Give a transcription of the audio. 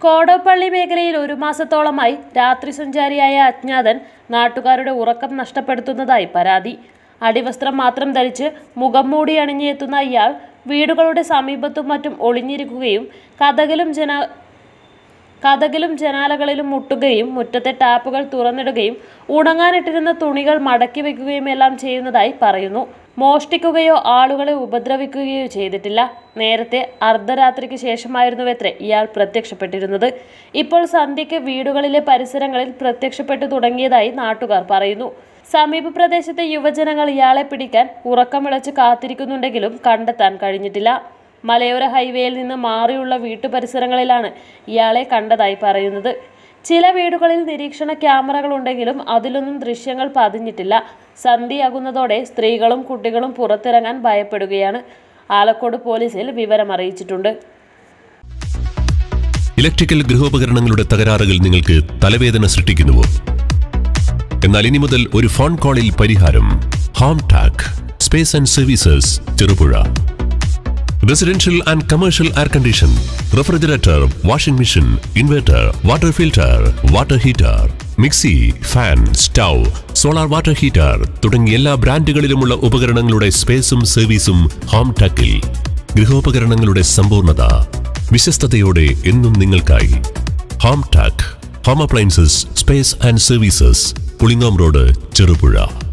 കോടോപ്പള്ളി മേഖലയിൽ ഒരു മാസത്തോളമായി രാത്രി സഞ്ചാരിയായ അജ്ഞാതൻ നാട്ടുകാരുടെ ഉറക്കം നഷ്ടപ്പെടുത്തുന്നതായി പരാതി അടിവസ്ത്രം മാത്രം ധരിച്ച് മുഖം മൂടി അണിഞ്ഞെത്തുന്ന ഇയാൾ വീടുകളുടെ സമീപത്തും മറ്റും ഒളിഞ്ഞിരിക്കുകയും കഥകിലും ജന കഥകിലും ജനാലകളിലും മുട്ടുകയും മുറ്റത്തെ ടാപ്പുകൾ തുറന്നിടുകയും ഉണങ്ങാനിട്ടിരുന്ന തുണികൾ മടക്കി വയ്ക്കുകയും എല്ലാം ചെയ്യുന്നതായി പറയുന്നു മോഷ്ടിക്കുകയോ ആളുകളെ ഉപദ്രവിക്കുകയോ ചെയ്തിട്ടില്ല നേരത്തെ അർദ്ധരാത്രിക്ക് ശേഷമായിരുന്നുവത്രേ ഇയാൾ പ്രത്യക്ഷപ്പെട്ടിരുന്നത് ഇപ്പോൾ സന്ധ്യയ്ക്ക് വീടുകളിലെ പരിസരങ്ങളിൽ പ്രത്യക്ഷപ്പെട്ടു തുടങ്ങിയതായി നാട്ടുകാർ പറയുന്നു സമീപ പ്രദേശത്തെ യുവജനങ്ങൾ ഇയാളെ പിടിക്കാൻ ഉറക്കമിളച്ച് കാത്തിരിക്കുന്നുണ്ടെങ്കിലും കണ്ടെത്താൻ കഴിഞ്ഞിട്ടില്ല മലയോര ഹൈവേയിൽ നിന്ന് മാറിയുള്ള വീട്ടുപരിസരങ്ങളിലാണ് ഇയാളെ കണ്ടതായി പറയുന്നത് ചില വീടുകളിൽ നിരീക്ഷണ ക്യാമറകൾ ഉണ്ടെങ്കിലും അതിലൊന്നും ദൃശ്യങ്ങൾ പതിഞ്ഞിട്ടില്ല സന്ധിയാകുന്നതോടെ സ്ത്രീകളും കുട്ടികളും പുറത്തിറങ്ങാൻ ഭയപ്പെടുകയാണ് ആലക്കോട് പോലീസിൽ വിവരം അറിയിച്ചിട്ടുണ്ട് ഇലക്ട്രിക്കൽ ഗൃഹോപകരണങ്ങളുടെ തകരാറുകൾ നിങ്ങൾക്ക് തലവേദന സൃഷ്ടിക്കുന്നുവോ എന്നാൽ ഇനി മുതൽ ഒരു ഫോൺ കോളിൽ പരിഹാരം home tac space and services Cherupuzha residential and commercial air condition refrigerator washing machine inverter water filter water heater mixie fan stove solar water heater തുടങ്ങിയ എല്ലാ ബ്രാൻഡുകളിലുമുള്ള ഉപകരണങ്ങളുടെ സ്പേസും സർവീസും ഹോം ടാക്കിൽ ഗൃഹോപകരണങ്ങളുടെ സമ്പൂർണ്ണത വിശ്വസ്തയോടെ എന്നും നിങ്ങൾക്കായി home tac home appliances space and services Pulingome road Cherupuzha